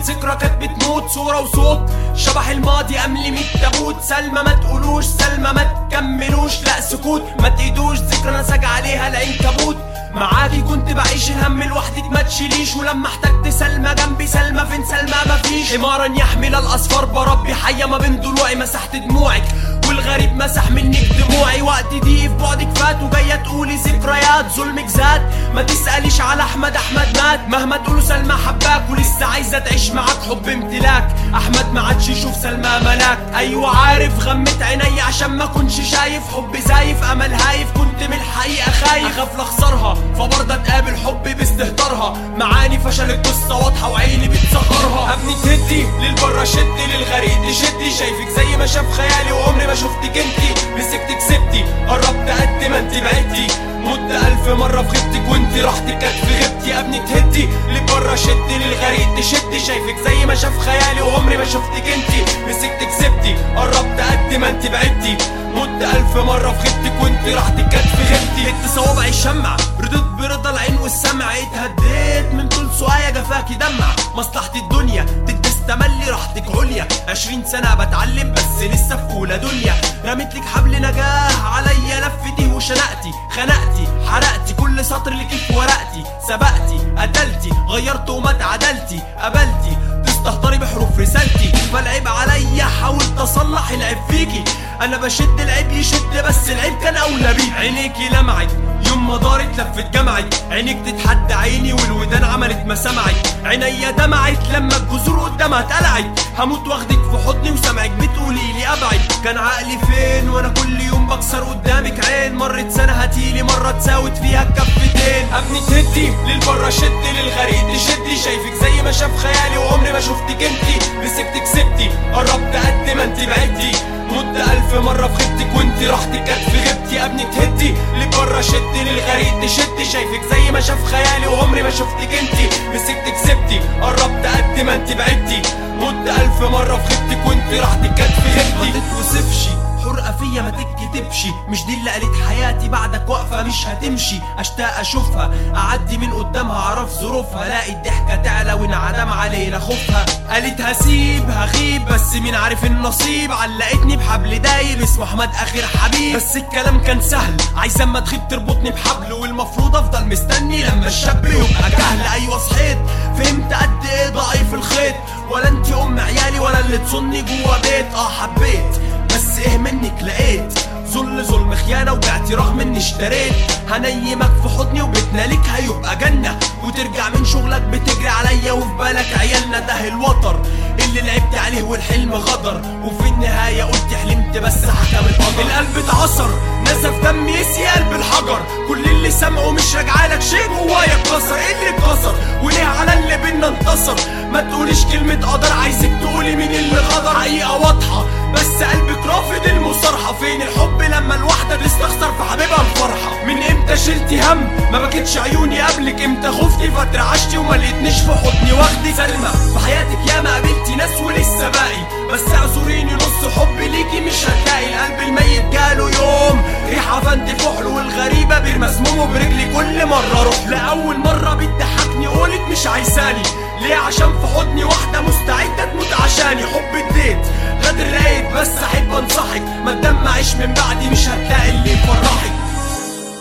ذكرى كانت بتموت صورة وصوت شبح الماضي أملي ميت تابوت سلمى ما تقولوش سلمى ما تكملوش لا سكوت ما تقيدوش ذكرى نسج عليها العنكبوت معاكي كنت بعيش الهم لوحدك ما تشيليش ولما احتجت سلمى جنبي سلمى فين سلمى مفيش حمارا يحمل الاصفار بربي حية ما بين ضلوعي مسحت دموعك والغريب مسح منك دموعي وقت دي في بعدك فات وجاية تقولي ذكريات ظلمك زاد ما تسأليش على احمد احمد مات مهما تقولوا سلمى حباك ولسه عايزة تعيش معاك حب امتلاك احمد ما عادش يشوف سلمى ملاك ايوه عارف غمت عيني عشان ما كنش شايف حب زايف امل هايف كنت من الحقيقة خايف اخاف لاخسرها فبرضه تقابل حبي باستهتارها معاني فشل القصة واضحة وعيني بتصغرها ابني تهدي للبرة شدي للغريق تشدي شايفك زي ما شاف خيالي وعمري ما شفتك انتي مسكتك سبتي قربت قد ما انتي بعدتي مت ألف مرة في غيبتك وانتي راحتك كانت في غيبتي يا ابني تهدي لبرة شدي للغريق تشدي شايفك زي ما شاف خيالي وعمري ما شفتك انتي مسكتك سبتي قربت قد ما انتي بعدتي مت ألف مرة في غيبتك وانتي راحتك كانت في غيبتي ات صوابعي الشمع رديت برضا العين والسمع اتهديت من طول سوايا جفاكي دمع مصلحة الدنيا تدس تملي راحتك عليا عشرين سنة بتعلم بس لسه في أولى دنيا رميت لك حبل نجاح عليا لفتي وشنقتي خنقتي حرقتي كل سطر لك في ورقتي سبقتي قتلتي غيرت وما اتعدلتي قبلتي تستهتري بحروف رسالتي فالعيب عليا حاولت اصلح العيب فيكي انا بشد العيب يشد بس العيب كان اولى بيه عينيكي لمعت يوم ما دارت لفت جمعت عينيك تتحدى عيني والودان عملت ما سمعت عينيا دمعت لما الجذور قدامها اتقلعت هموت واخدك في حضني وسامعك بتقولي لي ابعد كان عقلي فين وانا كل يوم بكسر قدامك عين مرت سنه هتيلي مره تساوت فيها الكفتين ابني تهدي للبره شدي للغريق تشدي شايفك زي ما شاف خيالي وعمري ما شفتك انتي مسكتك سبتي قربت قد ما انتي بعدتي مت ألف مرة في غيبتك وانتي راحتك كانت في غيبتي يا ابني تهدي لبره شدي للغريق تشدي شايفك زي ما شاف خيالي وعمري ما شفتك انتي مسكتك سبتي قربت قد ما انتي بعدتي مت ألف مرة في غيبتك وانتي راحتك كانت في غيبتي ما تتوصفش حرقة فيا ما تتكتبش مش دي اللي قالت حياتي بعدك واقفة مش هتمشي اشتاق اشوفها اعدي من قدامها اعرف ظروفها الاقي الضحكة تعلى وانعدم علينا خوفها قالت هسيب هغيب بس مين عارف النصيب علقتني بحبل دايب اسمه احمد اخر حبيب بس الكلام كان سهل عايز اما تغيب تربطني بحبل والمفروض افضل مستني لما الشاب يبقى جهل ايوه صحيت فهمت قد ايه ضعيف الخيط ولا انت ام عيالي ولا اللي تصني جوا بيت اه حبيت بس ايه منك لقيت ظل ظلم خيانة وبعتي رغم اني اشتريت هنيمك في حضني وبيتنا ليك هيبقى جنة وترجع من شغلك بتجري عليا وفي بالك عيالنا ده الوتر اللي لعبت عليه والحلم غدر وفي النهاية قلت حلمت بس حكم القدر القلب اتعصر نزف دم يسي قلب الحجر كل اللي سامعه مش راجعلك شيء جوايا اتكسر ايه اللي اتكسر وليه على اللي بينا انتصر ما تقوليش كلمة قدر عايزك تقولي مين اللي غدر حقيقة واضحة بس قلبك رافض المصارحة فين الحب لما الواحدة تستخسر في حبيبها الفرحة من امتى شلتي هم ما بكتش عيوني قبلك امتى خفتي فترعشتي وما لقيتنيش في حضني واخدي سلمى في حياتك ياما قابلتي ناس ولسه باقي بس اعذريني نص حب ليكي مش هتلاقي القلب الميت جاله يوم ريحة فانت فحل والغريبة بير مسمومه برجلي كل مرة روح لأول مرة بتضحكني قولت مش عايزاني ليه عشان في حضني واحدة مستعدة تموت عشاني حب اديت غدر لقيت بس احب انصحك ما تدمعش من بعدي مش هتلاقي اللي يفرحك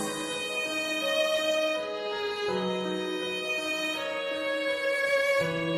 thank you